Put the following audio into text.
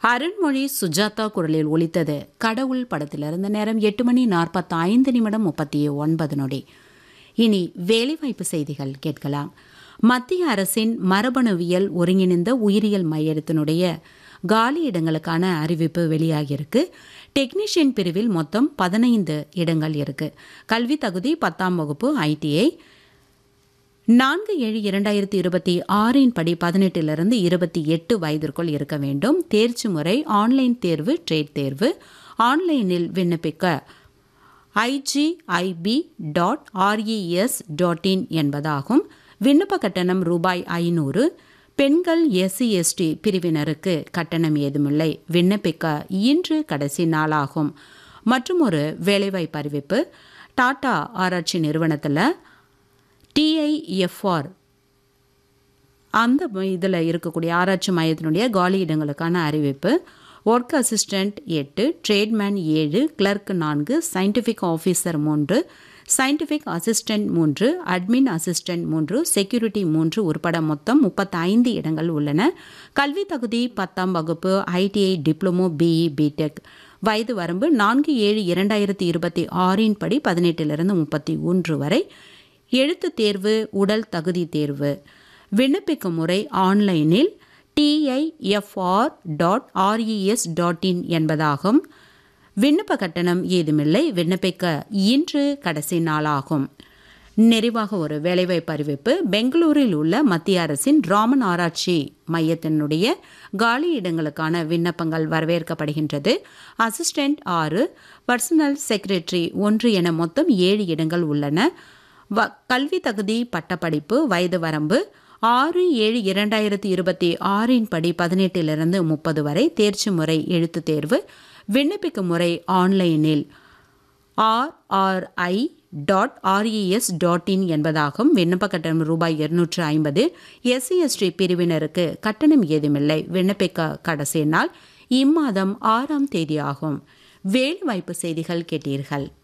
அருண்மொழி சுஜாதா குரலில் ஒலித்தது கடவுள் படத்திலிருந்து நேரம் எட்டு மணி நாற்பத்தி ஐந்து நிமிடம் முப்பத்தி ஒன்பது நொடி இனி வேலைவாய்ப்பு செய்திகள் கேட்கலாம் மத்திய அரசின் மரபணுவியல் ஒருங்கிணைந்த உயிரியல் மையத்தினுடைய காலி இடங்களுக்கான அறிவிப்பு வெளியாகியிருக்கு டெக்னீஷியன் பிரிவில் மொத்தம் பதினைந்து இடங்கள் இருக்கு கல்வி தகுதி பத்தாம் வகுப்பு ஐடிஐ நான்கு ஏழு இரண்டாயிரத்தி இருபத்தி ஆறின் படி பதினெட்டிலிருந்து இருபத்தி எட்டு வயதிற்குள் இருக்க வேண்டும் தேர்ச்சி முறை ஆன்லைன் தேர்வு ட்ரேட் தேர்வு ஆன்லைனில் விண்ணப்பிக்க IGIB dot RES dot in என்பதாகும் விண்ணப்ப கட்டணம் ரூபாய் ஐநூறு பெண்கள் எஸ்சி எஸ்டி பிரிவினருக்கு கட்டணம் ஏதுமில்லை விண்ணப்பிக்க இன்று கடைசி நாளாகும் மற்றும் ஒரு வேலைவாய்ப்பு அறிவிப்பு டாடா ஆராய்ச்சி நிறுவனத்தில் டிஐஎஃப்ஆர் அந்த இதில் இருக்கக்கூடிய ஆராய்ச்சி மையத்தினுடைய காலி இடங்களுக்கான அறிவிப்பு ஒர்க் அசிஸ்டண்ட் எட்டு ட்ரேட்மேன் ஏழு கிளர்க் நான்கு சயின்டிஃபிக் ஆஃபீஸர் மூன்று சயின்டிஃபிக் அசிஸ்டண்ட் மூன்று அட்மின் அசிஸ்டண்ட் மூன்று செக்யூரிட்டி மூன்று உட்பட மொத்தம் முப்பத்தைந்து இடங்கள் உள்ளன கல்வி தகுதி பத்தாம் வகுப்பு ஐடிஐ டிப்ளமோ பிஇ பிடெக் வயது வரம்பு நான்கு ஏழு இரண்டாயிரத்தி இருபத்தி ஆறின் படி பதினெட்டிலிருந்து முப்பத்தி ஒன்று வரை எழுத்து தேர்வு உடல் தகுதி தேர்வு விண்ணப்பிக்கும் முறை ஆன்லைனில் TIFR dot RES dot in என்பதாகும் விண்ணப்ப கட்டணம் ஏதுமில்லை விண்ணப்பிக்க இன்று கடைசி நாளாகும் நிறைவாக ஒரு வேலைவாய்ப்பு அறிவிப்பு பெங்களூரில் உள்ள மத்திய அரசின் ராமன் ஆராய்ச்சி மையத்தினுடைய காலி இடங்களுக்கான விண்ணப்பங்கள் வரவேற்கப்படுகின்றது அசிஸ்டண்ட் ஆறு பர்சனல் செக்ரட்டரி ஒன்று என மொத்தம் ஏழு இடங்கள் உள்ளன வ கல்வி தகுதி பட்டப்படிப்பு வயது வரம்பு ஆறு ஏழு இரண்டாயிரத்தி இருபத்தி ஆறின் படி பதினெட்டிலிருந்து முப்பது வரை தேர்ச்சி முறை எழுத்துத் தேர்வு விண்ணப்பிக்கும் முறை ஆன்லைனில் RRI dot RES dot in என்பதாகும் விண்ணப்ப கட்டணம் ரூபாய் இருநூற்று ஐம்பது எஸ்சி எஸ்டி பிரிவினருக்கு கட்டணம் ஏதுமில்லை விண்ணப்பிக்க கடைசி நாள் இம்மாதம் ஆறாம் தேதி ஆகும் வேலைவாய்ப்பு செய்திகள் கேட்டீர்கள்